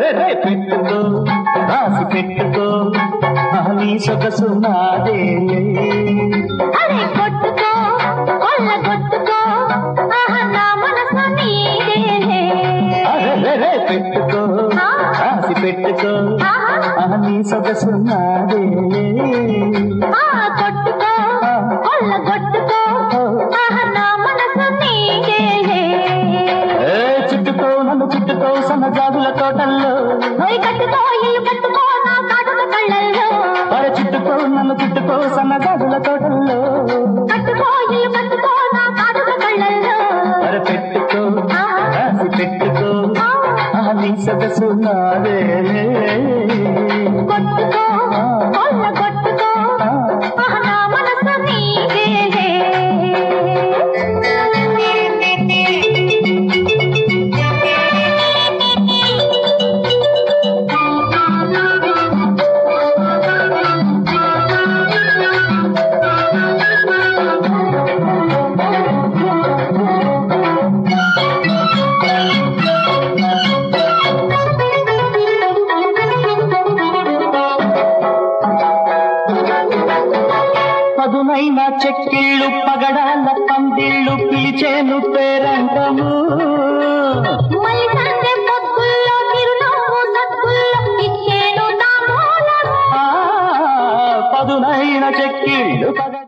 అరెరెరెరె పెట్టుకో రాసి పెట్టుకో ఆ నీ సొగసు నాదే అరే కొట్టుకో కొల్ల కొట్టుకో ఆహా నా మనసు నీదేలే అరెరెరె పెట్టుకో రాసి పెట్టుకో ఆహా ఆ నీ సొగసు నాదే ఆ కొట్టుకో కొల్ల కొట్టుకో ఆహా నా మనసు నీదేలే ఏ చుట్టుకో నన్ను చుట్టుకో సన్నజాజుల తోటల్లో ఓయ్ కట్టుకో ఇల్లు కట్టుకో నా కాటుక కళ్ళల్లో అరే చుట్టుకో నన్ను చుట్టుకో సన్నజాజుల తోటల్లో కట్టుకో ఇల్లు కట్టుకో నా కాటుక కళ్ళల్లో అరే పెట్టుకో రాసి పెట్టుకో ఆ నీ సొగసు నాదే కొట్టుకో కొల్ల కొట్టుకో ఆహా నా మనసు నీదేలే పదునైన చెక్కిళ్ళు పగడాల పందిళ్ళు పిలిచేను పేరంటము